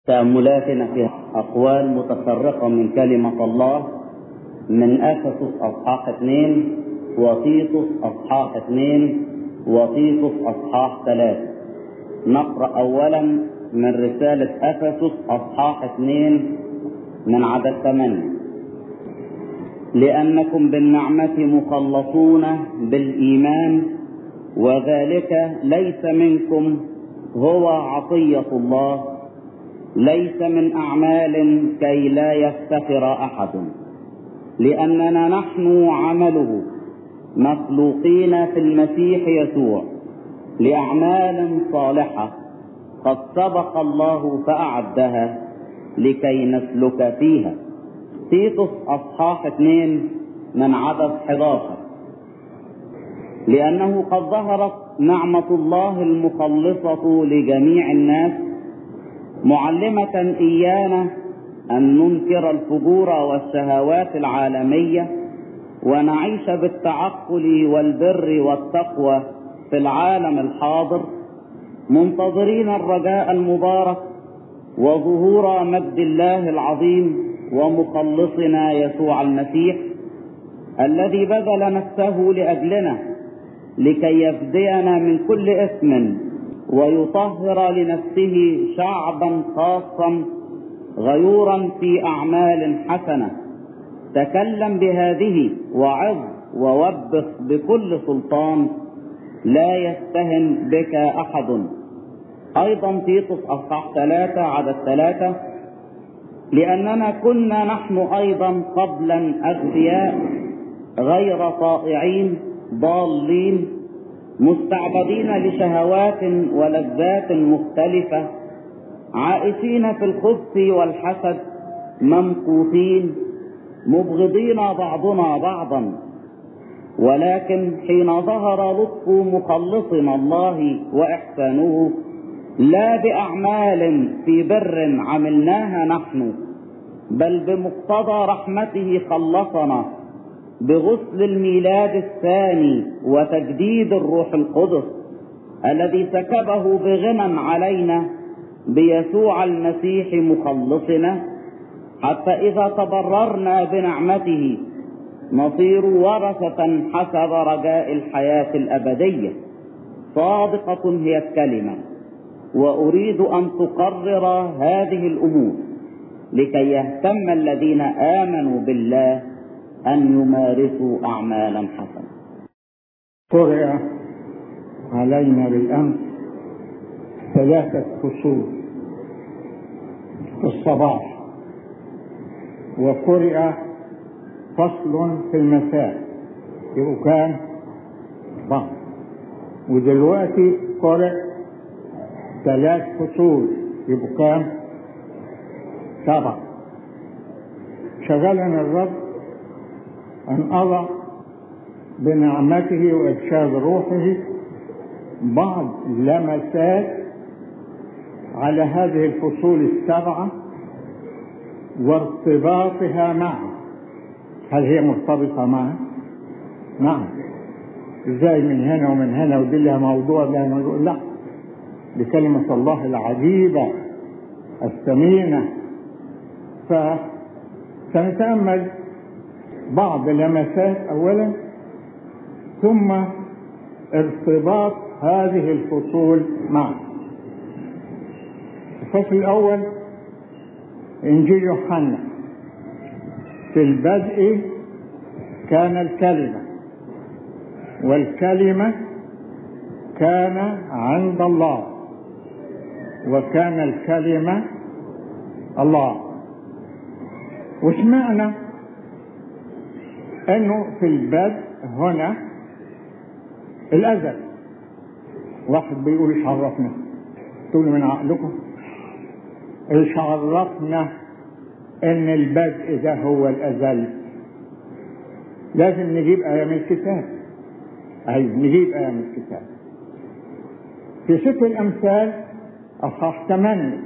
تأملاتنا في أقوال متفرقة من كلمة الله من أفسس أصحاح اثنين وتيتوس أصحاح اثنين وتيتوس أصحاح ثلاثة نقرأ أولا من رسالة أفسس أصحاح اثنين من عدد ثمانية لأنكم بالنعمة مخلصون بالإيمان وذلك ليس منكم هو عطية الله ليس من أعمال كي لا يفتخر أحد لأننا نحن عمله مخلوقين في المسيح يسوع لأعمال صالحة قد سبق الله فأعدها لكي نسلك فيها تيتوس أصحاح اثنين من عدد 11 لأنه قد ظهرت نعمة الله المخلصة لجميع الناس معلمة إيانا أن ننكر الفجور والشهوات العالمية ونعيش بالتعقل والبر والتقوى في العالم الحاضر منتظرين الرجاء المبارك وظهور مجد الله العظيم ومخلصنا يسوع المسيح الذي بذل نفسه لأجلنا لكي يفدينا من كل إثم ويطهر لنفسه شعبا خاصا غيورا في أعمال حسنة تكلم بهذه وعظ ووبخ بكل سلطان لا يستهن بك أحد أيضا تيتوس أصحاح ثلاثة عدد ثلاثة لأننا كنا نحن أيضا قبلا أغبياء غير طائعين ضالين مستعبدين لشهوات ولذات مختلفة عائشين في الخبث والحسد ممقوتين مبغضين بعضنا بعضا ولكن حين ظهر لطف مخلصنا الله وإحسانه لا بأعمال في بر عملناها نحن بل بمقتضى رحمته خلصنا بغسل الميلاد الثاني وتجديد الروح القدس الذي سكبه بغنى علينا بيسوع المسيح مخلصنا حتى إذا تبررنا بنعمته نصير ورثة حسب رجاء الحياة الأبدية صادقة هي الكلمة وأريد أن تقرر هذه الأمور لكي يهتم الذين آمنوا بالله أن يمارسوا أعمالا حسنة قرئ علينا بالأمس ثلاثة فصول في الصباح وقرئ فصل في المساء يبقوا كام؟ بعض ودلوقتي قرئ ثلاث فصول يبقوا كام؟ سبعة شغلنا الرب أن أضع بنعمته وإرشاد روحه بعض لمسات على هذه الفصول السبعة وارتباطها معه هل هي مرتبطة معه؟ نعم ازاي من هنا ومن هنا ودي لها موضوع ده موضوع لا بكلمة الله العجيبة الثمينة فسنتأمل بعض لمسات أولا ثم ارتباط هذه الفصول معا الفصل الأول إنجيل يوحنا في البدء كان الكلمة والكلمة كان عند الله وكان الكلمة الله وش معنى انه في البدء هنا الازل واحد بيقول ايش عرفنا تقول من عقلكم ايش عرفنا ان البدء ده هو الازل لازم نجيب ايه من الكتاب ايوه نجيب ايه من الكتاب في سفر الامثال اصحاح 8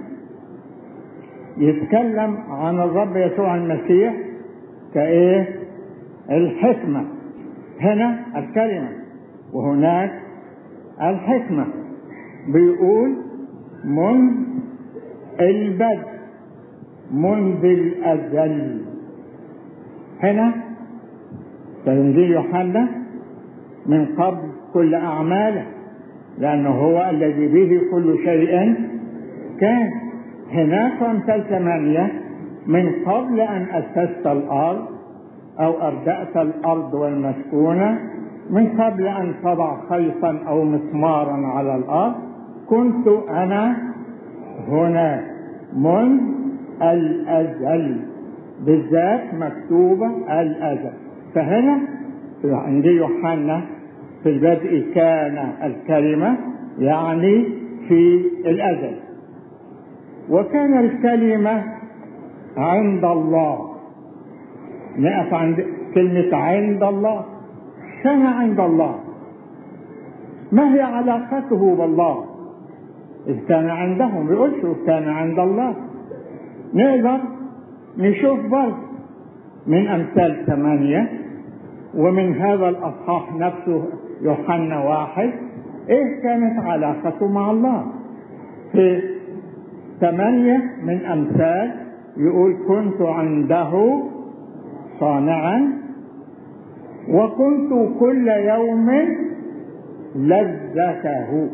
يتكلم عن الرب يسوع المسيح كايه الحكمة هنا الكلمة وهناك الحكمة بيقول منذ البدء منذ الأزل هنا في إنجيل يوحنا من قبل كل أعماله لأنه هو الذي به كل شيء كان هناك أمثال ثمانية من قبل أن أسست الأرض أو أردأت الأرض والمسكونة من قبل أن تضع خيطا أو مسمارا على الأرض كنت أنا هنا منذ الأزل بالذات مكتوبة الأزل فهنا عند يوحنا في البدء كان الكلمة يعني في الأزل وكان الكلمة عند الله نقف عند كلمة عند الله كان عند الله ما هي علاقته بالله إذ كان عنده ما بيقولش كان عند الله نقدر نشوف برضه من أمثال ثمانية ومن هذا الأصحاح نفسه يوحنا واحد إيه كانت علاقته مع الله في ثمانية من أمثال يقول كنت عنده صانعا وكنت كل يوم لذته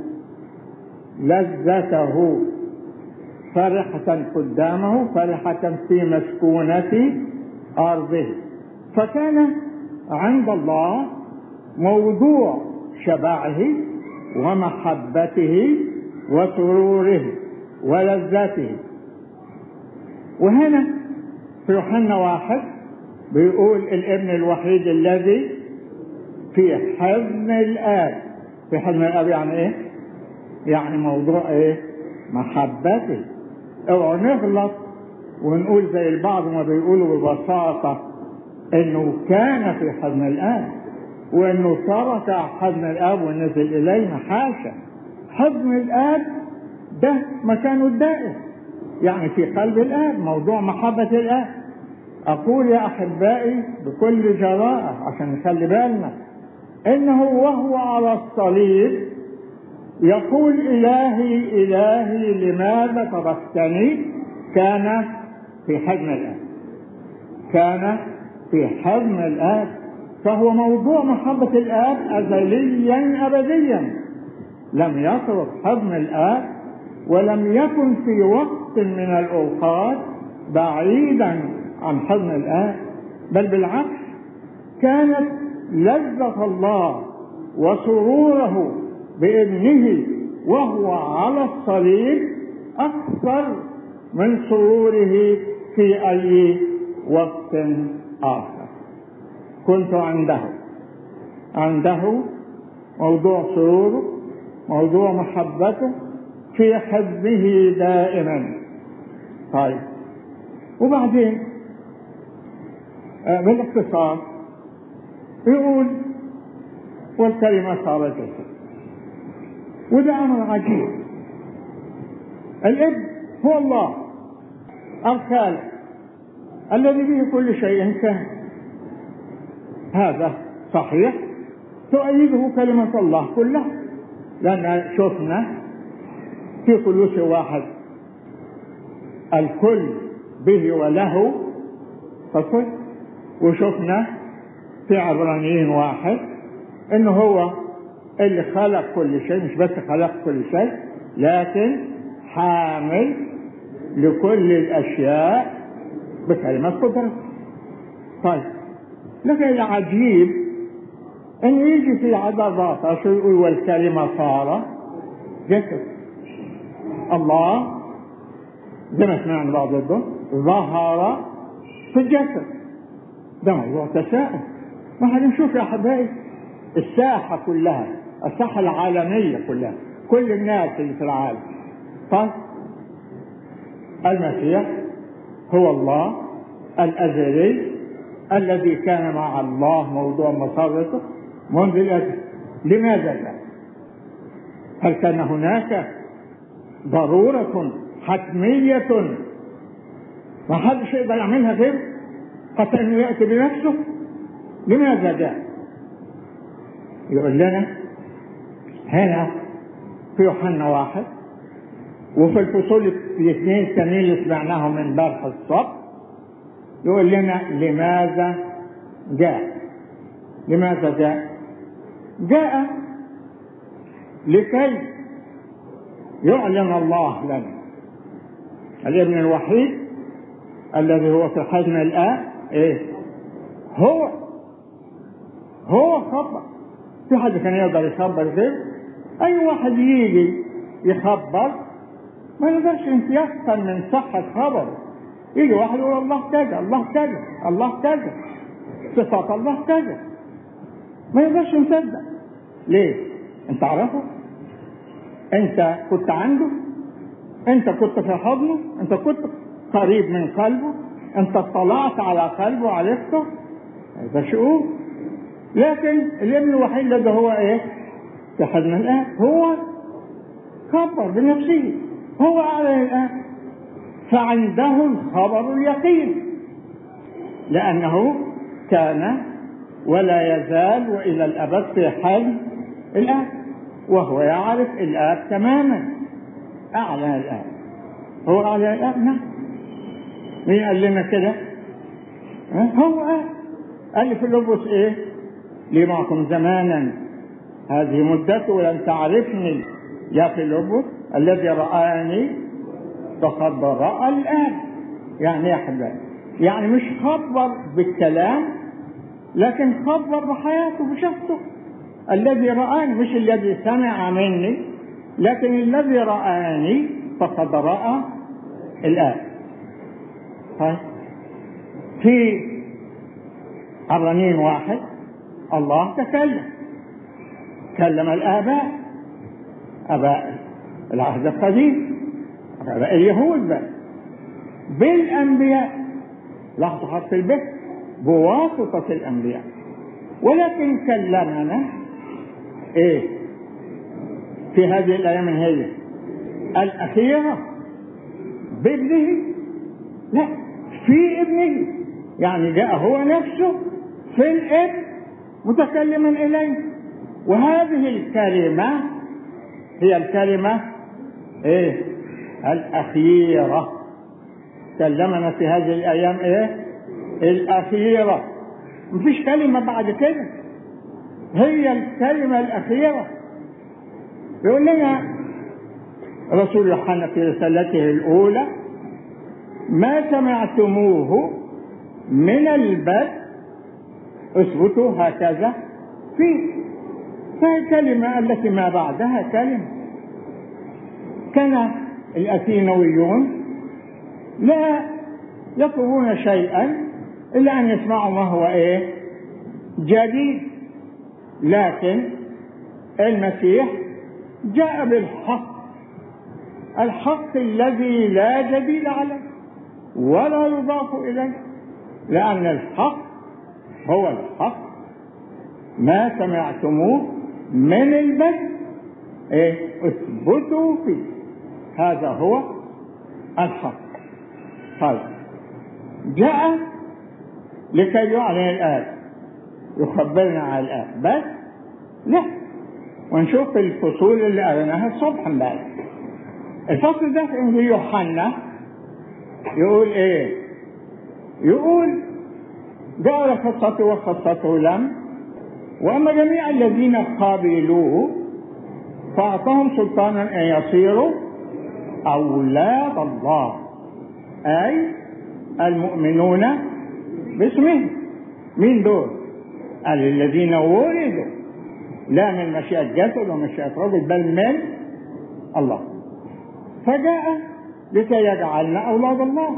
لذته فرحة قدامه فرحة في مسكونة أرضه فكان عند الله موضوع شبعه ومحبته وسروره ولذته وهنا في يوحنا واحد بيقول الابن الوحيد الذي في حضن الآب في حضن الآب يعني ايه؟ يعني موضوع ايه؟ محبته اوعوا نغلط ونقول زي البعض ما بيقولوا ببساطة انه كان في حضن الآب وانه ترك حضن الآب ونزل إلينا حاشا حضن الآب ده مكانه الدائم يعني في قلب الآب موضوع محبة الآب أقول يا أحبائي بكل جراءة عشان نخلي بالنا إنه وهو على الصليب يقول إلهي إلهي لماذا تركتني كان في حضن الآب كان في حضن الآب فهو موضوع محبة الآب أزليا أبديا لم يترك حضن الآب ولم يكن في وقت من الأوقات بعيدا عن حضن الآب بل بالعكس كانت لذة الله وسروره بابنه وهو على الصليب أكثر من سروره في أي وقت آخر كنت عنده عنده موضوع سروره موضوع محبته في حبه دائما طيب وبعدين بالاختصار يقول والكلمة صارت جسد وده أمر عجيب الابن هو الله الخالق الذي به كل شيء كان هذا صحيح تؤيده كلمة الله كلها لأن شفنا في كلوس واحد الكل به وله فكل وشفنا في عبرانيين واحد انه هو اللي خلق كل شيء مش بس خلق كل شيء لكن حامل لكل الاشياء بكلمة قدرة طيب لكن العجيب ان يجي في عدد 14 يقول والكلمة صار جسد الله زي ما سمعنا بعض الضوء ظهر في الجسد ده موضوع تساؤل ما احنا نشوف يا احبائي الساحة كلها الساحة العالمية كلها كل الناس اللي في العالم طيب المسيح هو الله الأزلي الذي كان مع الله موضوع مسارته منذ الأزل لماذا لا؟ هل كان هناك ضرورة حتمية ما حدش يقدر يعملها غير حتى انه ياتي بنفسه لماذا جاء؟ يقول لنا هنا في يوحنا واحد وفي الفصول الاثنين التانيين اللي سمعناهم من بارح الصبح يقول لنا لماذا جاء لماذا جاء جاء لكي يعلن الله لنا الابن الوحيد الذي هو في حجم الآن ايه هو هو خبر في حد كان يقدر يخبر كده اي واحد يجي يخبر ما يقدرش يتيقن من صحة خبره يجي واحد يقول الله كذا الله كذا الله كذا صفات الله كذا ما يقدرش يصدق ليه؟ انت عرفه؟ انت كنت عنده؟ انت كنت في حضنه؟ انت كنت قريب من قلبه؟ انت اطلعت على قلبه وعرفته؟ ما يقدرش يقول لكن الابن الوحيد الذي هو ايه؟ في حضن الاب هو خبر بنفسه هو اعلن الان فعنده الخبر اليقين لانه كان ولا يزال والى الابد في حال الاب وهو يعرف الاب تماما اعلن الاب هو اعلن الاب نعم مين قال لنا كده؟ هو قال قال لي في اللبس ايه؟ لي معكم زمانا هذه مدته ولن تعرفني يا فيلبس الذي رآني فقد رأى الآن يعني يا حبايبي يعني مش خبر بالكلام لكن خبر بحياته بشخصه الذي رآني مش الذي سمع مني لكن الذي رآني فقد رأى الآن طيب في الرنين واحد الله تكلم كلم الآباء آباء العهد القديم آباء اليهود بقى بالأنبياء لاحظوا حرف البيت بواسطة الأنبياء ولكن كلمنا إيه في هذه الأيام هي الأخيرة بابنه لا في ابنه يعني جاء هو نفسه في الابن متكلما إليه وهذه الكلمة هي الكلمة ايه الأخيرة كلمنا في هذه الأيام ايه الأخيرة مفيش كلمة بعد كده هي الكلمة الأخيرة يقول لنا رسول يوحنا في رسالته الأولى ما سمعتموه من البدء اثبتوا هكذا فيه فالكلمة التي ما بعدها كلمة كان الأثينويون لا يطلبون شيئا إلا أن يسمعوا ما هو إيه جديد لكن المسيح جاء بالحق الحق الذي لا جديد عليه ولا يضاف إليه لأن الحق هو الحق ما سمعتموه من البدء ايه اثبتوا فيه هذا هو الحق طيب جاء لكي يعلن الآب يخبرنا على الآب بس لا ونشوف الفصول اللي قريناها الصبح امبارح الفصل ده في انجيل يوحنا يقول ايه يقول جاء خطته وخطته لم واما جميع الذين قابلوه فاعطاهم سلطانا ان يصيروا اولاد الله اي المؤمنون باسمه مين دول قال الذين ولدوا لا من مشيئة جسد ومشيئة رجل بل من الله فجاء لكي يجعلنا أولاد الله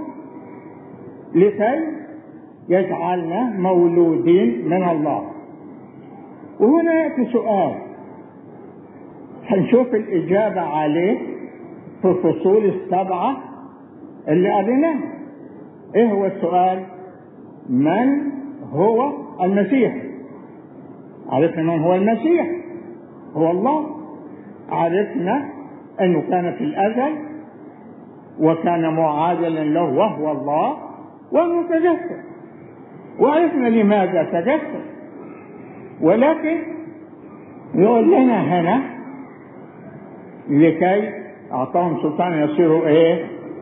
لكي يجعلنا مولودين من الله وهنا يأتي سؤال هنشوف الإجابة عليه في الفصول السبعة اللي قريناها إيه هو السؤال؟ من هو المسيح؟ عرفنا من هو المسيح هو الله عرفنا أنه كان في الأزل وكان معادلا له وهو الله وأنه تجسد وعرفنا لماذا تجسد ولكن يقول لنا هنا لكي أعطاهم سلطان يصيروا إيه؟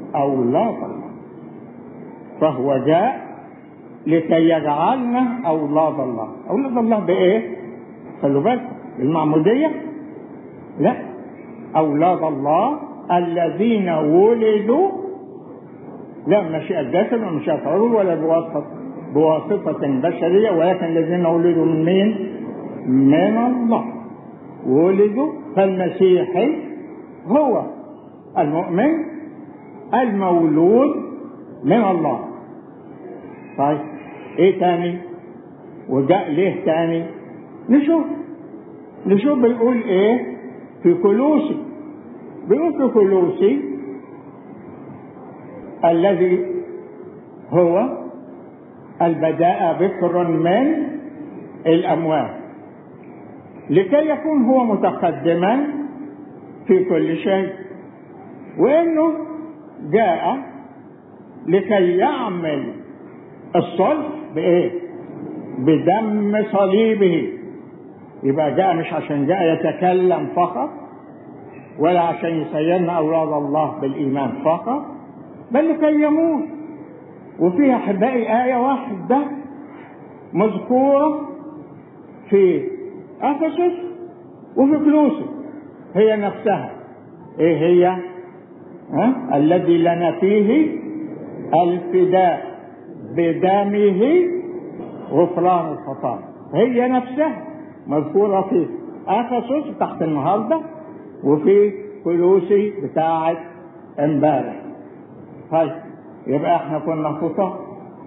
أولاد الله فهو جاء لكي يجعلنا أولاد الله أولاد الله بإيه؟ خلوا بالكم المعمودية لا أولاد الله الذين ولدوا لا مشيئة جسد ولا مشيئة عروض ولا بواسطة بواسطة بشرية ولكن الذين ولدوا من مين؟ من الله ولدوا فالمسيحي هو المؤمن المولود من الله طيب ايه تاني وجاء ليه تاني نشوف نشوف بيقول ايه في كلوسي بيقول في كلوسي الذي هو البداء بكر من الاموات لكي يكون هو متقدما في كل شيء وانه جاء لكي يعمل الصلح بايه بدم صليبه يبقى جاء مش عشان جاء يتكلم فقط ولا عشان يسيرنا اولاد الله بالايمان فقط بل لكي يموت وفيها احبائي ايه واحده مذكوره في افسس وفي كلوسي هي نفسها ايه هي ها؟ الذي لنا فيه الفداء بدمه غفران الخطايا هي نفسها مذكورة في أفسس تحت النهاردة وفي كلوسي بتاعة امبارح طيب يبقى احنا كنا خطاة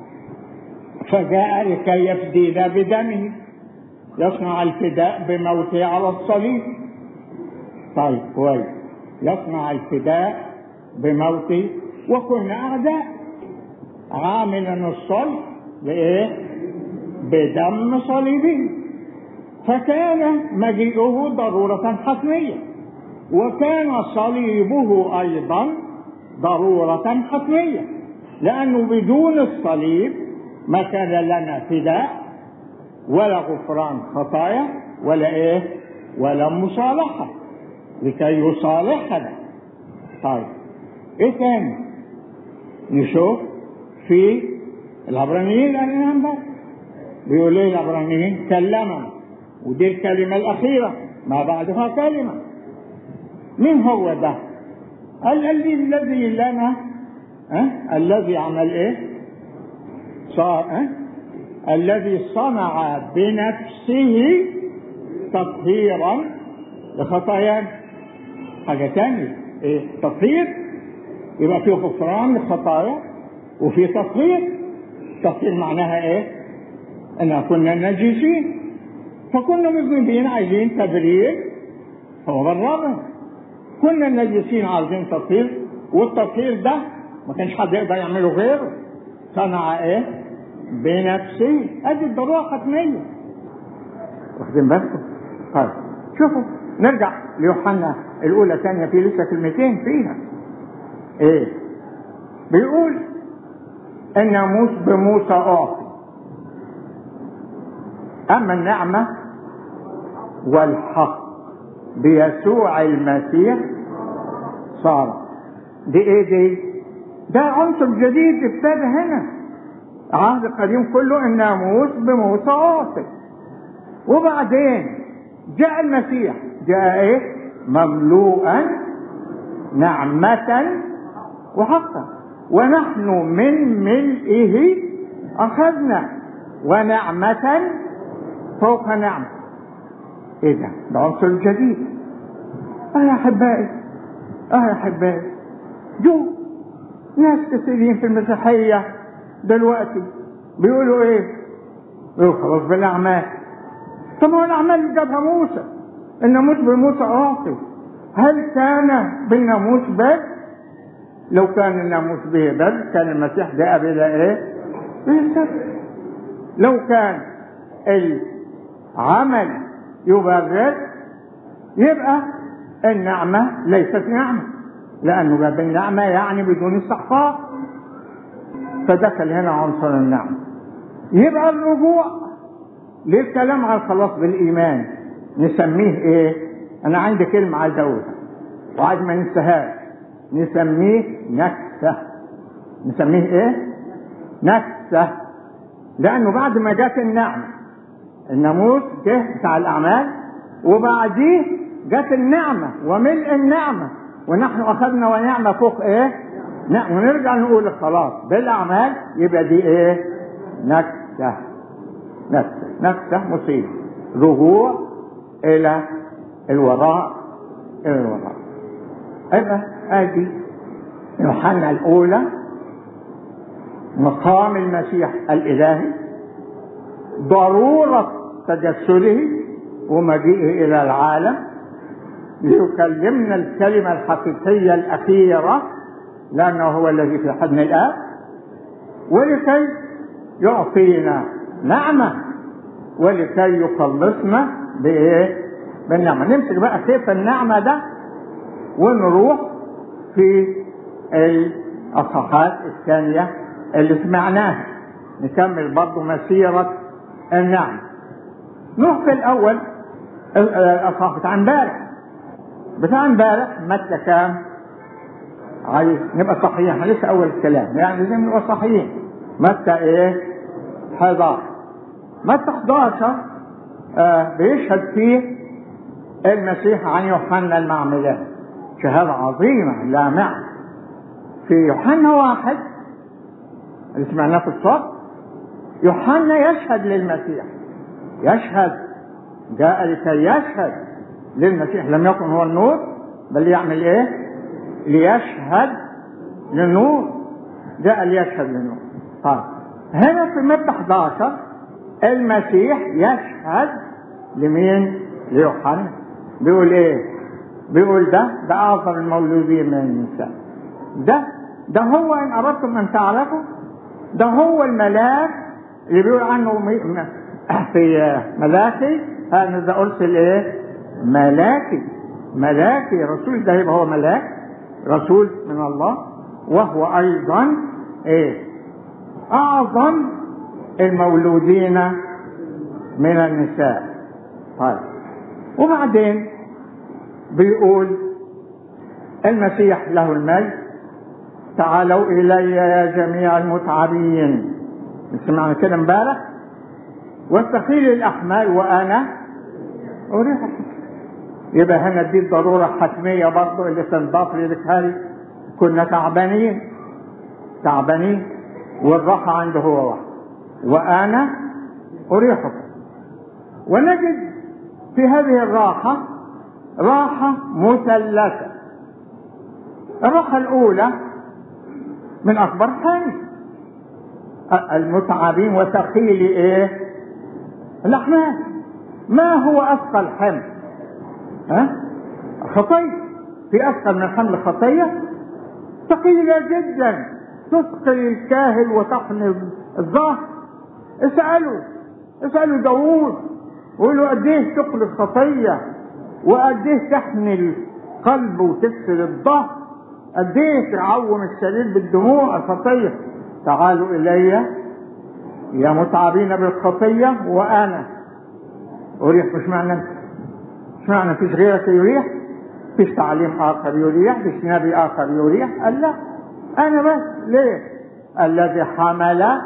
فجاء لكي يفدينا بدمه يصنع الفداء بموته على الصليب طيب كويس يصنع الفداء بموته وكنا أعداء عاملا الصلح بإيه؟ بدم صليبه فكان مجيئه ضرورة حتمية وكان صليبه أيضا ضرورة حتمية لأنه بدون الصليب ما كان لنا فداء ولا غفران خطايا ولا إيه ولا مصالحة لكي يصالحنا طيب إيه تاني نشوف في العبرانيين الآن بقى بيقول ايه العبرانيين كلمنا ودي الكلمة الأخيرة ما بعدها كلمة مين هو ده؟ الذي الذي لنا أه؟ الذي عمل ايه؟ صار أه؟ الذي صنع بنفسه تطهيرا لخطايانا حاجة تانية ايه؟ تطهير يبقى في غفران للخطايا وفي تطهير تطهير معناها ايه؟ ان كنا نجسين فكنا مذنبين عايزين تبرير هو بررنا كنا نجسين عايزين تطهير والتطهير ده ما كانش حد يقدر يعمله غيره صنع ايه بنفسه ادي الضروره ختميه واخدين بالكم طيب شوفوا نرجع ليوحنا الاولى ثانيه في لسه كلمتين فيها ايه بيقول الناموس بموسى اعطي اما النعمه والحق بيسوع المسيح صار دي ايه دي ده عنصر جديد ابتدى هنا العهد القديم كله الناموس بموسى اعطي وبعدين جاء المسيح جاء ايه مملوءا نعمة وحقا ونحن من ملئه أخذنا ونعمة فوق نعمة ايه ده ده عنصر جديد اه يا احبائي اه يا احبائي جو ناس كثيرين في المسيحية دلوقتي بيقولوا ايه يقولوا خلاص بالاعمال طب هو الاعمال اللي جابها موسى الناموس بموسى اعطي هل كان بالناموس بس لو كان الناموس به بس كان المسيح جاء بلا ايه بلا لو كان العمل يبرر يبقى النعمة ليست نعمة لأنه باب النعمة يعني بدون استحقاق فدخل هنا عنصر النعمة يبقى الرجوع للكلام على الخلاص بالإيمان نسميه إيه؟ أنا عندي كلمة عايز أقولها وعايز ما ننساهاش نسميه نكس نكسة نسميه ايه نكسة لانه بعد ما جت النعمة الناموس جه بتاع الاعمال وبعديه جت النعمة وملء النعمة ونحن اخذنا ونعمة فوق ايه نعم ونرجع نقول خلاص بالاعمال يبقى دي ايه نكسة نكسة نكسة مصيبة رجوع الى الوراء الى الوراء يبقى ادي يوحنا الاولى مقام المسيح الالهي ضروره تجسده ومجيئه الى العالم ليكلمنا الكلمه الحقيقيه الاخيره لانه هو الذي في حضن الاب ولكي يعطينا نعمه ولكي يخلصنا بايه؟ بالنعمه نمسك بقى سيف النعمه ده ونروح في الاصحاحات الثانيه اللي سمعناها نكمل برضه مسيره النعمه نروح في الاول الاصحاح بتاع امبارح بتاع امبارح متى كام عايز نبقى صحيحين احنا لسه اول الكلام يعني لازم نبقى صحيحين متى ايه 11 متى 11 آه بيشهد فيه المسيح عن يوحنا المعمدان شهادة عظيمة لامعة في يوحنا واحد اللي سمعناه في الصف يوحنا يشهد للمسيح يشهد جاء لكي يشهد للمسيح لم يكن هو النور بل يعمل ايه ليشهد للنور جاء ليشهد للنور طيب هنا في متى 11 المسيح يشهد لمين ليوحنا بيقول ايه بيقول ده ده اعظم المولودين من النساء ده ده هو ان اردتم ان تعرفوا ده هو الملاك اللي بيقول عنه في ملاكي هذا ارسل ايه ملاكي ملاكي رسول ده يبقى هو ملاك رسول من الله وهو ايضا ايه اعظم المولودين من النساء طيب وبعدين بيقول المسيح له المجد تعالوا الي يا جميع المتعبين سمعنا كده امبارح واستخيل الاحمال وانا اريحكم يبقى هنا دي الضروره الحتميه برضه اللي تنضاف للكهالي كنا تعبانين تعبانين والراحه عنده هو واحد وانا اريحكم ونجد في هذه الراحه راحه مثلثه الراحه الاولى من اكبر حمل المتعبين وثقيل ايه الاحمال ما هو اثقل حمل ها خطيه في اثقل من حمل خطيه ثقيله جدا تثقل الكاهل وتحمل الظهر اسالوا اسالوا داوود وقولوا قد ايه ثقل الخطيه وقد ايه تحمل قلب وتكسر الظهر قد ايه تعوم السرير بالدموع الخطيه تعالوا الي يا متعبين بالخطيه وانا اريح مش معنى مش معنى فيش غيرك يريح فيش تعليم اخر يريح فيش نبي اخر يريح قال لا انا بس ليه الذي حمل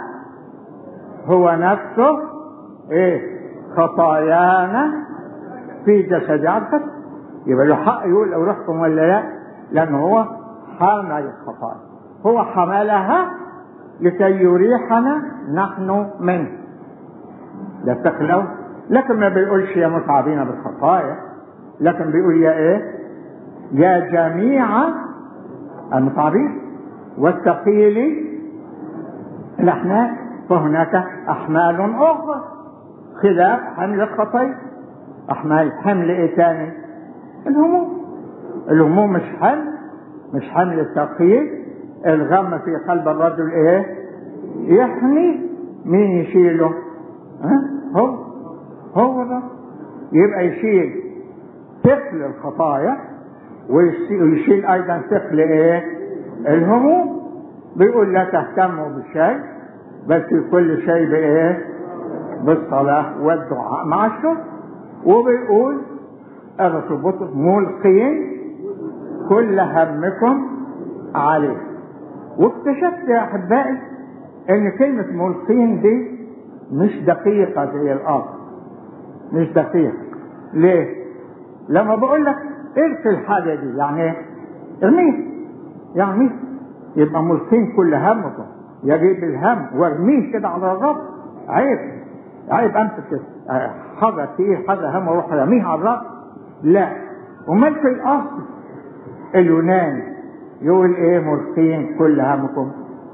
هو نفسه ايه خطايانا في جسد عبد يبقى له حق يقول لو رحتم ولا لا لانه هو حمل الخطايا هو حملها لكي يريحنا نحن منه لا تخلو لكن ما بيقولش يا متعبين بالخطايا لكن بيقول يا ايه يا جميع المتعبين والثقيل الاحمال فهناك احمال اخرى خلاف حمل الخطايا احمال حمل ايه تاني الهموم الهموم مش حمل مش حمل الثقيل الغم في قلب الرجل ايه يحمي مين يشيله ها هو هو ده يبقى يشيل ثقل الخطايا ويشيل ايضا ثقل ايه الهموم بيقول لا تهتموا بالشيء بل في كل شيء بايه بالصلاة والدعاء مع الشكر وبيقول الرسول بطرس ملقين كل همكم عليه واكتشفت يا احبائي ان كلمة ملقين دي مش دقيقة زي الاصل مش دقيقة ليه؟ لما بقول لك ارسل الحاجة دي يعني ايه؟ ارميه يعني يبقى ملقين كل همكم يجيب الهم وارميه كده على الرب عيب عيب امسك حاجة تقيل حاجة هم واروح ارميها على الرب لا امال في الاصل اليوناني يقول ايه ملقين كل همكم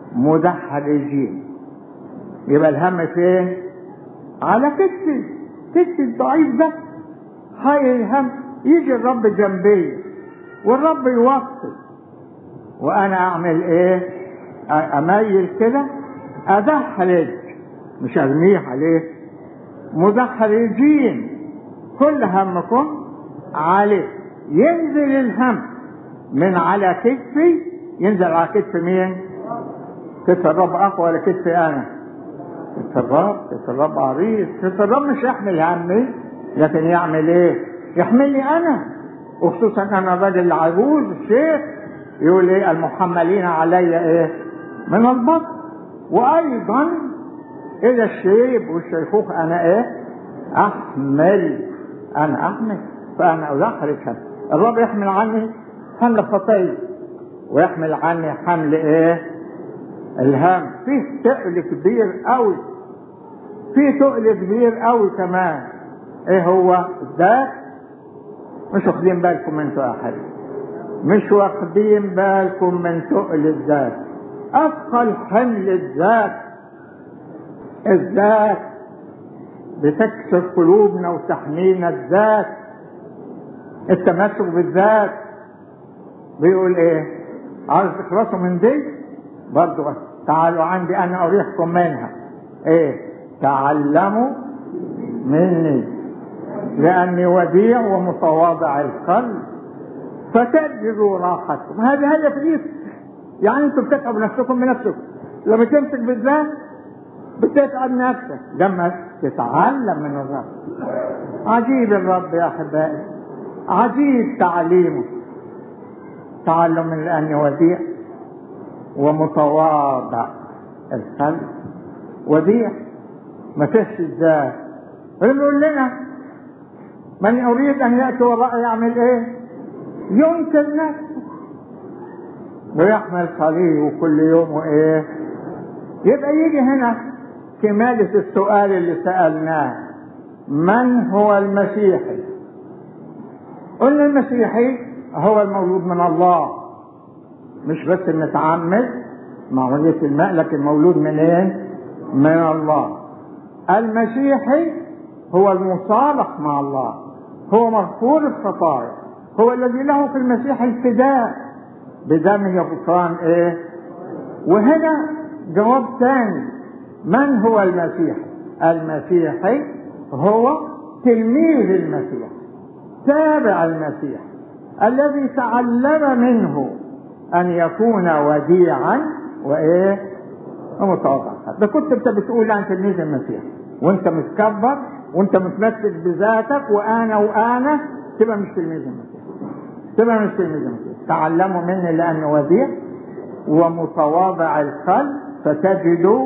مدحرجين يبقى الهم فين على كتفي كتفي الضعيف ده هاي الهم يجي الرب جنبي والرب يوصل وانا اعمل ايه اميل كده ادحرج مش ارميه عليه مدحرجين كل همكم عليه ينزل الهم من على كتفي ينزل على كتف مين كتف الرب اقوى ولا كتفي انا كتف الرب كتف الرب عريض كتف الرب مش يحمل همي لكن يعمل ايه يحملني انا وخصوصا انا الراجل العجوز الشيخ يقول ايه المحملين علي ايه من البطن وايضا الى الشيب والشيخوخ انا ايه احمل انا احمل فانا ادخل الرب يحمل عني حمل خطيه ويحمل عني حمل ايه الهم فيه تقل كبير قوي فيه تقل كبير قوي كمان ايه هو الذات مش واخدين بالكم انتوا يا حبيبي مش واخدين بالكم من تقل الذات اثقل حمل الذات الذات بتكسر قلوبنا وتحمينا الذات التمسك بالذات بيقول ايه عايز تخلصوا من دي برضو تعالوا عندي انا اريحكم منها ايه تعلموا مني لاني وديع ومتواضع القلب فتجدوا راحتكم هذه هي في يعني انتم بتتعبوا نفسكم بنفسكم لما تمسك بالذات بتتعب نفسك لما تتعلم من الرب عجيب الرب يا احبائي عجيب تعليمه تعلم من لاني وديع ومتواضع القلب وديع ما فيش الذات يقول لنا من يريد ان ياتي وراء يعمل ايه ينكر نفسه ويحمل صليبه كل يوم وايه يبقى يجي هنا كمالة السؤال اللي سألناه من هو المسيحي قلنا المسيحي هو المولود من الله مش بس متعمد معمودية الماء لكن مولود منين إيه؟ من الله المسيحي هو المصالح مع الله هو مغفور الخطايا هو الذي له في المسيح الفداء بدمه غفران ايه وهنا جواب ثاني من هو المسيح المسيحي هو تلميذ المسيح تابع المسيح الذي تعلم منه ان يكون وديعا وايه ومتواضعا ده كنت انت بتقول عن تلميذ المسيح وانت متكبر وانت متمسك بذاتك وانا وانا تبقى مش تلميذ المسيح تبقى مش تلميذ المسيح تعلموا مني لاني وديع ومتواضع القلب فتجدوا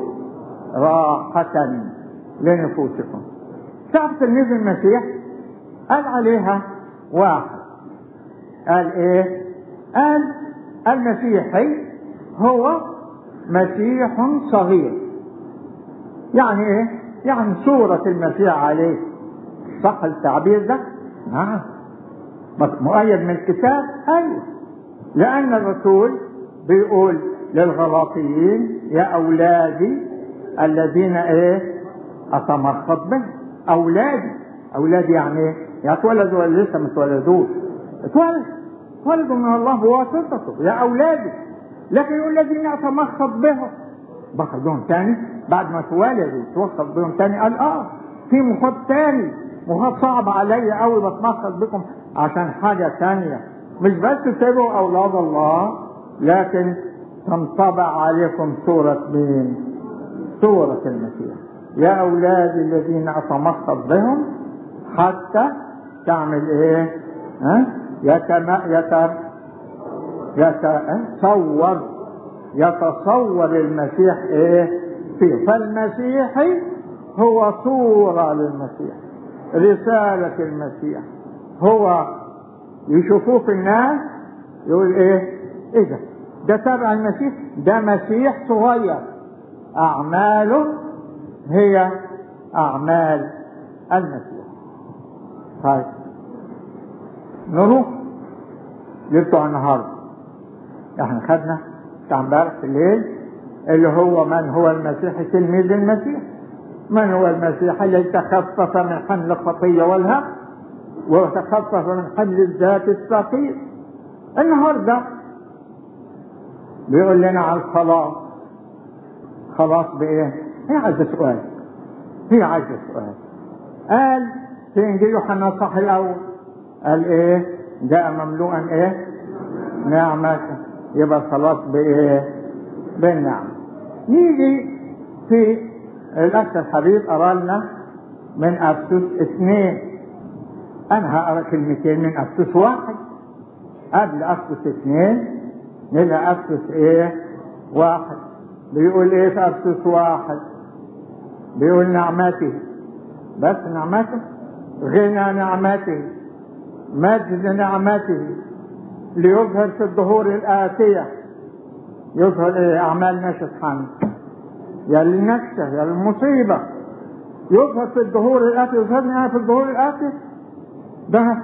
راحة لنفوسكم تعرف تلميذ المسيح قال عليها واحد قال ايه قال المسيحي هو مسيح صغير يعني ايه يعني صورة المسيح عليه صح التعبير ده نعم مؤيد من الكتاب ايوه لان الرسول بيقول للغلاطيين يا اولادي الذين ايه اتمخض به اولادي اولادي يعني ايه يعني اتولدوا ولا لسه ما اتولدوش اتولد اتولدوا من الله بواسطته يا اولادي لكن يقول الذين اتمخض بهم باخدهم تاني بعد ما اتولدوا توخض بهم تاني قال اه في مخاض تاني مخاض صعب عليا قوي بتمخض بكم عشان حاجة تانية مش بس تبقوا اولاد الله لكن تنطبع عليكم صورة مين صورة المسيح يا اولادي الذين اتمخض بهم حتى تعمل ايه ها يتم يت يتصور يتصور المسيح ايه فيه فالمسيحي هو صورة للمسيح رسالة المسيح هو يشوفوه في الناس يقول ايه ايه ده ده تبع المسيح ده مسيح صغير اعماله هي اعمال المسيح طيب نروح لبتوع النهارده احنا خدنا بتاع امبارح في الليل اللي هو من هو المسيح تلميذ المسيح من هو المسيح الذي تخفف من حمل الخطيه والهم وتخفف من حمل الذات الثقيل النهارده بيقول لنا على الخلاص خلاص بايه؟ هي عايزه سؤال هي عايزه سؤال قال في انجيل يوحنا الصح الاول قال ايه؟ جاء مملوءا ايه؟ نعمة يبقى الخلاص بايه؟ بالنعمة نيجي في الاخ الحبيب قرا لنا من افسس اثنين انا هقرا كلمتين من افسس واحد قبل افسس اثنين نلقى افسس ايه؟ واحد بيقول ايه في افسس واحد؟ بيقول نعمته بس نعمته غنى نعمته مجد نعمته ليظهر في الظهور الآتية يظهر ايه أعمال نشط حمد يا للنكسة يا للمصيبة يظهر في الظهور الآتي يظهرني في الظهور الآتي ده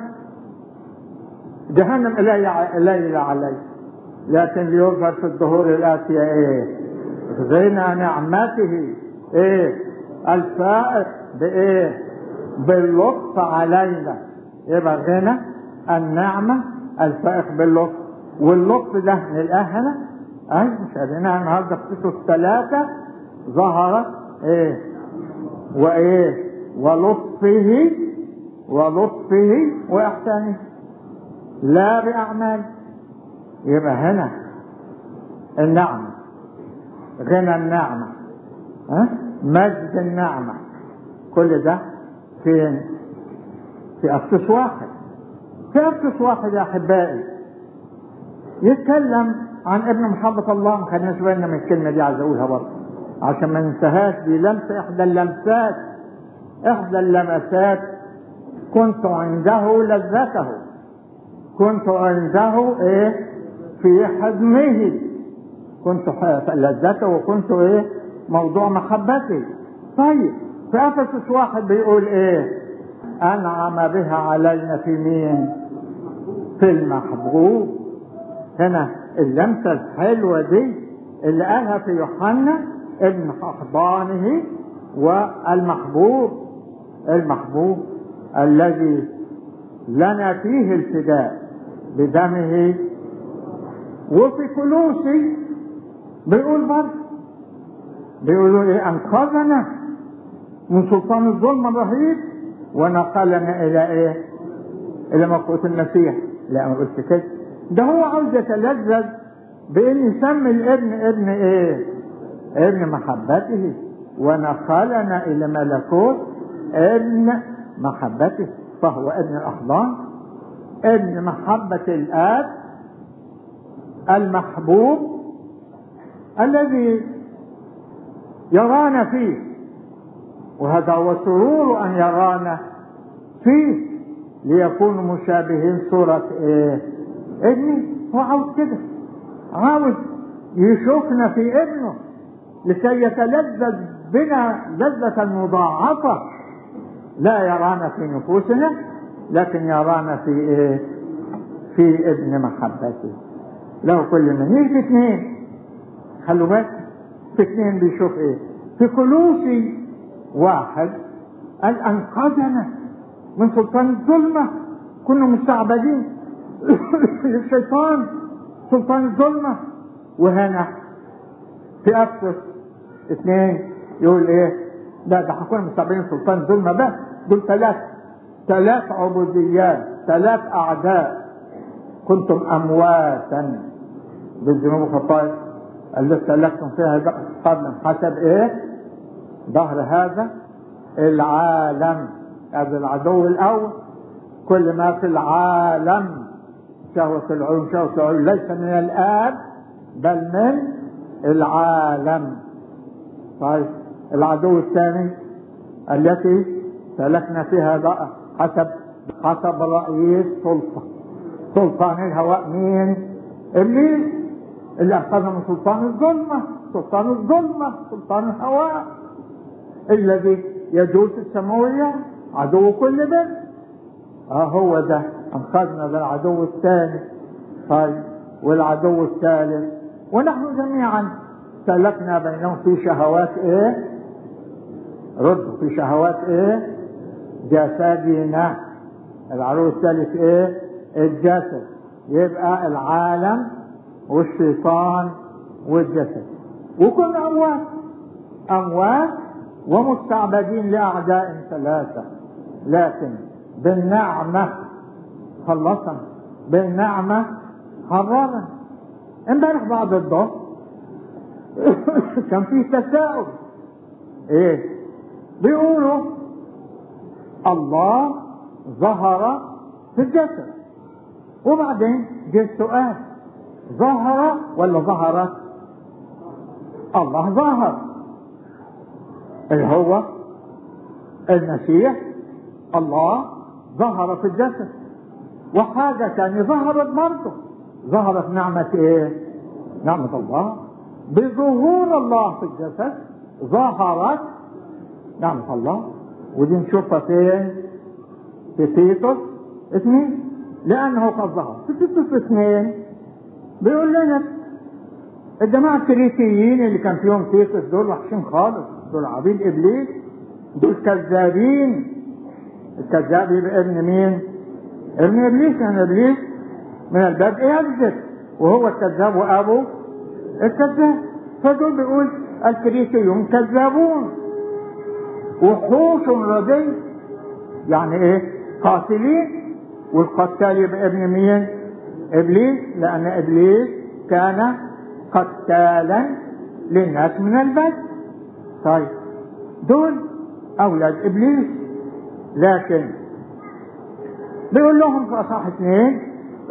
جهنم إلي إلي علي لكن ليظهر في الظهور الآتية ايه غنى نعمته ايه الفائق بايه باللطف علينا يبقى غنى النعمة الفائق باللطف واللطف ده نلقاه هنا اي مش قادرينها النهارده في قصص ثلاثة ظهرت ايه وايه ولطفه ولطفه واحسانه لا باعمال يبقى هنا النعمة غنى النعمة ها مجد النعمة كل ده فين في أفسس واحد في أفسس واحد يا أحبائي يتكلم عن ابن محبة الله ما خدناش بالنا من الكلمة دي عايز أقولها برضه عشان ما ننساهاش دي لمسة إحدى اللمسات إحدى اللمسات كنت عنده لذته كنت عنده إيه في حزمه كنت لذته وكنت إيه موضوع محبتي طيب في افسس واحد بيقول ايه انعم بها علينا في مين في المحبوب هنا اللمسه الحلوه دي اللي قالها في يوحنا ابن احضانه والمحبوب المحبوب الذي لنا فيه الفداء بدمه وفي كلوسي بيقول برضه بيقولوا ايه انقذنا من سلطان الظلم الرهيب ونقلنا الى ايه الى ملكوت المسيح لا ما قلتش كده ده هو عاوز يتلذذ بان يسمي الابن ابن ايه ابن محبته ونقلنا الى ملكوت ابن محبته فهو ابن الاحضان ابن محبة الاب المحبوب الذي يرانا فيه وهذا هو سرور ان يرانا فيه ليكونوا مشابهين صورة ايه ابني هو عاوز كده عاوز يشوفنا في ابنه لكي يتلذذ بنا لذة مضاعفة لا يرانا في نفوسنا لكن يرانا في ايه في ابن محبته له كل من يجي اثنين خلوا بالك في اثنين بيشوف ايه في كلوسي واحد قال انقذنا من سلطان الظلمة كنا مستعبدين للشيطان سلطان الظلمة وهنا في افسس اثنين يقول ايه ده ده هكون مستعبدين سلطان الظلمة بس دول ثلاث ثلاث عبوديات ثلاث اعداء كنتم امواتا بالذنوب والخطايا التي سلكتم فيها قبل حسب ايه ظهر هذا العالم هذا العدو الاول كل ما في العالم شهوة العيون شهوة العيون ليس من الآب بل من العالم طيب العدو الثاني التي سلكنا فيها بقى حسب حسب رئيس سلطة سلطان الهواء مين؟ ابليس اللي اخذنا من سلطان الظلمة سلطان الظلمة سلطان الهواء الذي يجوز السماوية عدو كل بر اه هو ده انقذنا بالعدو الثاني طيب والعدو الثالث ونحن جميعا سلكنا بينهم في شهوات ايه ردوا في شهوات ايه جسدنا العدو الثالث ايه الجسد يبقى العالم والشيطان والجسد وكل اموات اموات ومستعبدين لاعداء ثلاثه لكن بالنعمه خلصنا بالنعمه حررنا امبارح بعد الظهر كان في تساؤل ايه بيقولوا الله ظهر في الجسد وبعدين جه السؤال ظهر ولا ظهرت الله ظهر اللي هو المسيح الله ظهر في الجسد وحاجة تانية ظهرت برضه ظهرت نعمة ايه نعمة الله بظهور الله في الجسد ظهرت نعمة الله ودي نشوفها فين في تيتوس اثنين لأنه قد ظهر في تيتوس اثنين بيقول لنا الجماعة الكريتيين اللي كان فيهم تيتوس دول وحشين خالص دول عبيد إبليس دول كذابين الكذاب يبقى ابن مين؟ ابن إبليس يعني إبليس من البدء يكذب وهو الكذاب وأبوه الكذاب فدول بيقول الكريتيون كذابون وحوش ردي يعني ايه قاتلين والقتال يبقى ابن مين ابليس لان ابليس كان قتالا للناس من البدء طيب دول اولاد ابليس لكن بيقول لهم في اصحاح اثنين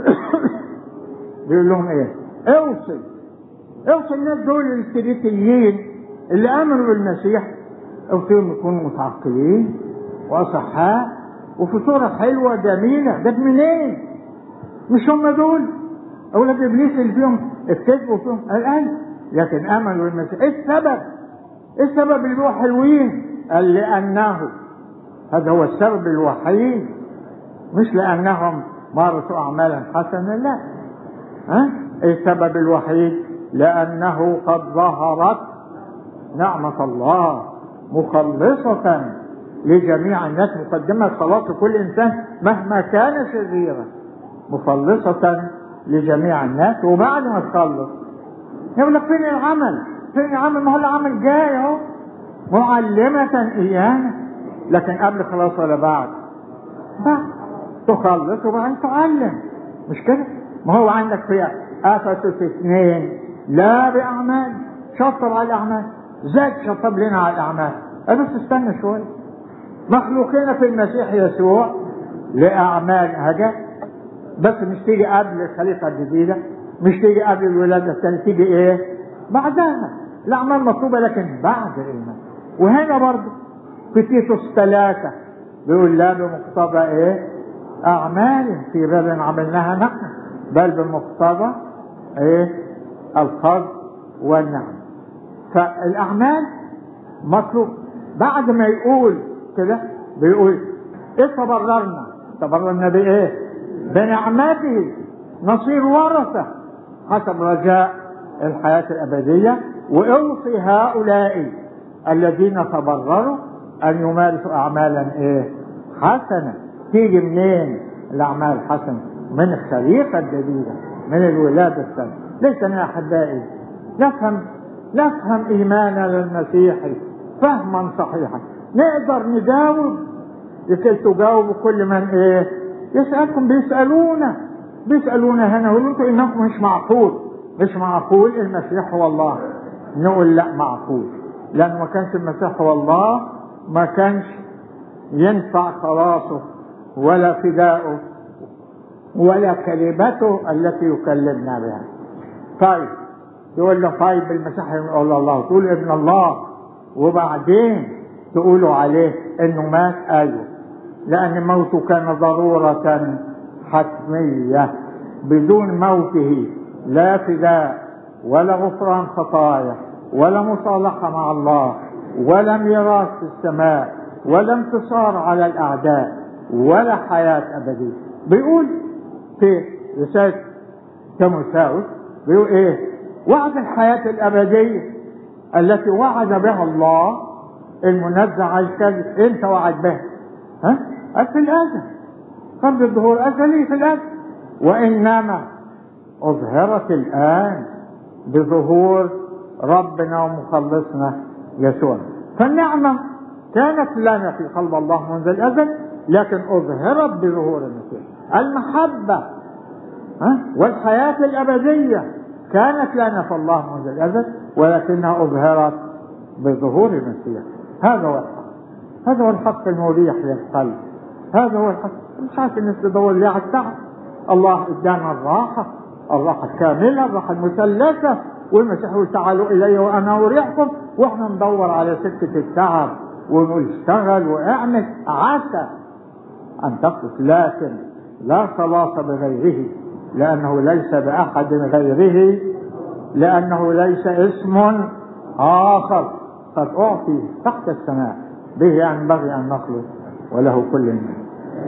بيقول لهم ايه اوصي اوصي الناس دول الكريتيين اللي امنوا بالمسيح اوصيهم يكونوا متعقلين واصحاء وفي صوره حلوه جميله ده منين؟ مش هم دول اولاد ابليس اللي فيهم الكذب وفيهم الان لكن امنوا بالمسيح ايه السبب؟ ايه السبب اللي بيبقوا حلوين؟ قال لانه هذا هو السبب الوحيد مش لانهم مارسوا اعمالا حسنه لا ها؟ ايه السبب الوحيد؟ لانه قد ظهرت نعمه الله مخلصة لجميع الناس مقدمة صلاة كل إنسان مهما كان شريرا مخلصة لجميع الناس وبعد ما تخلص يقول لك فين العمل؟ فين العمل؟ ما هو العمل جاي اهو معلمة إيانا لكن قبل خلاص ولا بعد؟ بعد تخلص وبعدين تعلم مش كده؟ ما هو عندك في افسس اثنين لا باعمال شطر على الاعمال زاد شطب لنا على الاعمال بس استنى شويه مخلوقين في المسيح يسوع لاعمال هجا بس مش تيجي قبل الخليقه الجديده مش تيجي قبل الولاده الثانيه تيجي ايه بعدها الاعمال مطلوبه لكن بعد الايمان وهنا برضه في تيتوس ثلاثه بيقول لا بمقتضى ايه اعمال في باب عملناها نحن بل بمقتضى ايه الفضل والنعم فالاعمال مطلوب بعد ما يقول كده بيقول ايه تبررنا تبررنا بايه بنعمته نصير ورثه حسب رجاء الحياه الابديه واوصي هؤلاء الذين تبرروا ان يمارسوا اعمالا ايه حسنه تيجي منين الاعمال الحسنه من الخليقه الجديده من الولاده الثانيه ليس يا احبائي نفهم نفهم ايماننا للمسيح فهما صحيحا نقدر نجاوب لكي تجاوبوا كل من ايه يسالكم بيسالونا بيسالونا هنا يقولوا انتوا انكم مش معقول مش معقول المسيح هو الله نقول لا معقول لان ما كانش المسيح هو الله ما كانش ينفع خلاصه ولا فداؤه ولا كلمته التي يكلمنا بها طيب تقول له طيب المسيح يقول الله تقول ابن الله وبعدين تقولوا عليه انه مات ايوه لان موته كان ضروره حتميه بدون موته لا فداء ولا غفران خطايا ولا مصالحه مع الله ولا ميراث في السماء ولا انتصار على الاعداء ولا حياه ابديه بيقول في رساله تيموثاوس بيقول ايه وعد الحياه الابديه التي وعد بها الله المنزع عن الكذب انت وعد بها ها قال في الازل قبل الظهور ازلي في الازل وانما اظهرت الان بظهور ربنا ومخلصنا يسوع فالنعمه كانت لنا في قلب الله منذ الازل لكن اظهرت بظهور المسيح المحبه ها والحياه الابديه كانت لنا في الله منذ الازل ولكنها اظهرت بظهور المسيح هذا هو الحق هذا هو الحق المريح للقلب هذا هو الحق مش عارف الناس تدور ليه على التعب الله ادانا الراحه الراحه الكامله الراحه المثلثه والمسيح يقول تعالوا الي وانا اريحكم واحنا ندور على سكه التعب ونقول اشتغل واعمل عسى ان تقف لكن لا خلاص بغيره لانه ليس باحد غيره لانه ليس اسم اخر قد اعطي تحت السماء به ينبغي ان نخلص وله كل النعم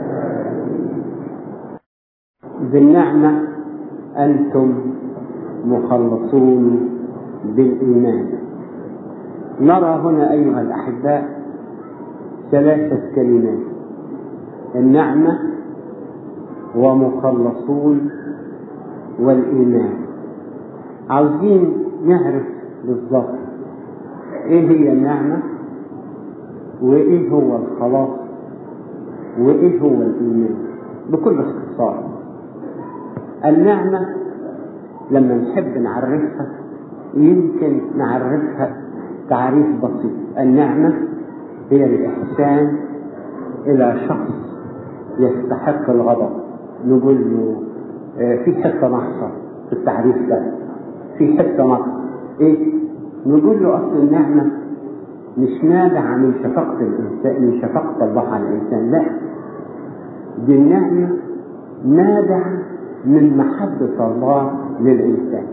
بالنعمة أنتم مخلصون بالإيمان نرى هنا أيها الأحباء ثلاثة كلمات النعمة ومخلصون والإيمان عاوزين نعرف بالضبط إيه هي النعمة وإيه هو الخلاص وإيه هو الإيمان بكل اختصار النعمة لما نحب نعرفها يمكن نعرفها تعريف بسيط النعمة هي الإحسان إلى شخص يستحق الغضب نقول له آه، في حتة ناقصة في التعريف ده في حتة ناقصة إيه؟ نقول له أصل النعمة مش نابعة من شفقة الإنسان من شفقة الله على الإنسان لا دي النعمة نابعة من محبة الله للإنسان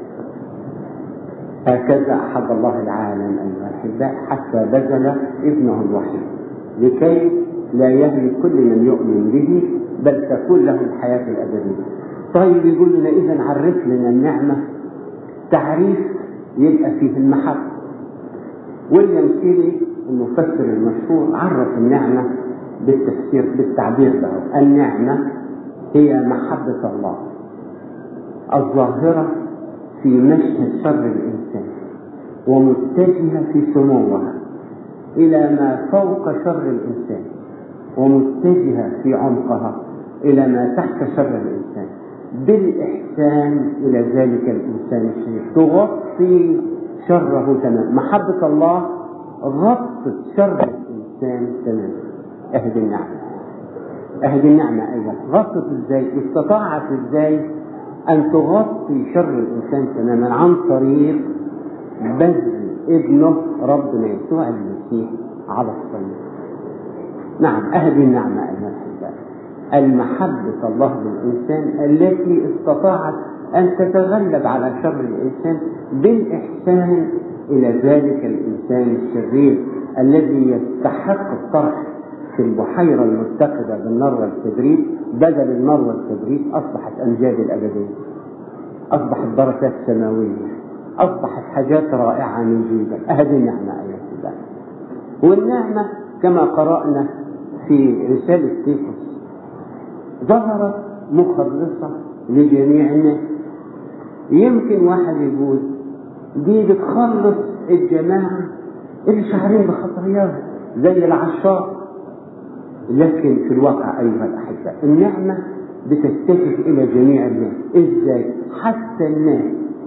هكذا أحب الله العالم أيها الأحباء حتى بذل ابنه الوحيد لكي لا يهلك كل من يؤمن به بل تكون له الحياة الأبدية طيب يقول لنا إذا عرف لنا النعمة تعريف يبقى فيه المحبة ويليام سيري المفسر المشهور عرف النعمة بالتفسير بالتعبير ده النعمة هي محبة الله الظاهرة في مشهد شر الإنسان ومتجهة في سموها إلى ما فوق شر الإنسان ومتجهة في عمقها إلى ما تحت شر الإنسان بالإحسان إلى ذلك الإنسان الشرير تغطي شره تماما محبة الله غطت شر الإنسان تماما أهد النعمة أهد النعمة أيضا غطت إزاي استطاعت إزاي أن تغطي شر الإنسان تماما عن طريق بذل ابنه ربنا يسوع المسيح على الصليب نعم أهدي النعمة أيها الأحباء المحبة الله للإنسان التي استطاعت أن تتغلب على شر الإنسان بالإحسان إلى ذلك الإنسان الشرير الذي يستحق الطرح في البحيرة المتخذة بالنار والكبريت بدل النار والكبريت أصبحت أمجاد الأبدية أصبحت بركات سماوية أصبحت حاجات رائعة من جدا أهدي النعمة أيها الله والنعمة كما قرأنا في رسالة تيتوس ظهرت مخلصة لجميع الناس يمكن واحد يقول دي بتخلص الجماعة اللي شعرين بخطاياهم زي العشاق لكن في الواقع أيها الأحباء النعمة بتتجه إلى جميع الناس إزاي؟ حتى الناس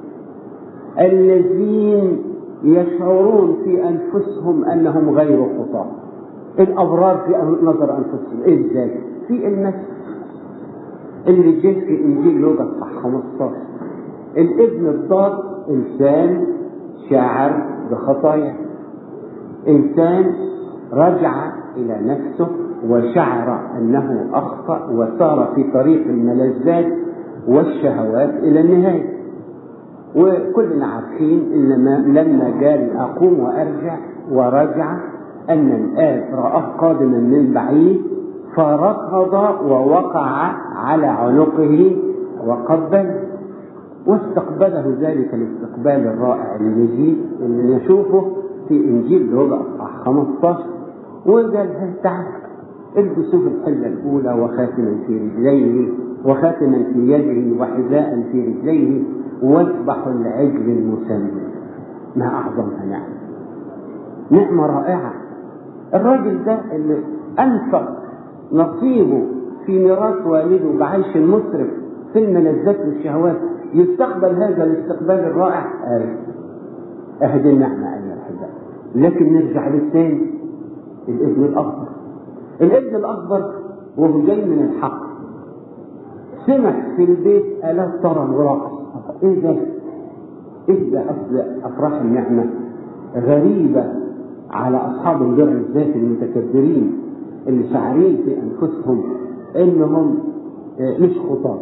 الذين يشعرون في أنفسهم أنهم غير خطاة الأبرار في نظر أنفسهم إزاي؟ في المسيح اللي جه في إنجيل لوقا صح 15 الابن الضال إنسان شاعر بخطايا إنسان رجع إلى نفسه وشعر أنه أخطأ وسار في طريق الملذات والشهوات إلى النهاية وكلنا عارفين إن لما قال أقوم وأرجع ورجع أن الآب رآه قادما من بعيد فركض ووقع على عنقه وقبل واستقبله ذلك الاستقبال الرائع الذي اللي نشوفه في انجيل لوقا اصحاح 15 وقال تعال البسوه الحله الاولى وخاتما في رجليه وخاتما في يده وحذاء في رجليه واذبحوا العجل المسمى ما اعظمها نعمه نعمه رائعه الراجل ده اللي انفق نصيبه في ميراث والده بعيش المسرف في الملذات والشهوات يستقبل هذا الاستقبال الرائع آه. أهدي النعمة أيها الأحباء لكن نرجع للثاني الابن الأكبر الابن الأكبر وهو جاي من الحق سمع في البيت آلاف طرب ورقص إيه ده؟ إيه ده أصل أفراح النعمة غريبة على أصحاب الجرع الذاتي المتكبرين اللي شاعرين في أنفسهم إنهم مش خطاب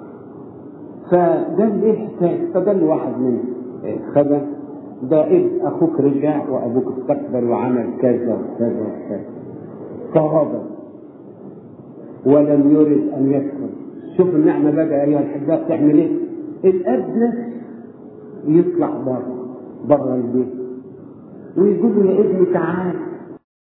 فقال ايه حكايه فقال له واحد من خدم ده ابن اخوك رجع وابوك استقبل وعمل كذا وكذا وكذا فغضب ولم يرد ان يدخل شوف النعمه بقى ايها الاحباء تعمل ايه؟ الاب نفسه يطلع بره بره البيت ويقول له يا ابني تعال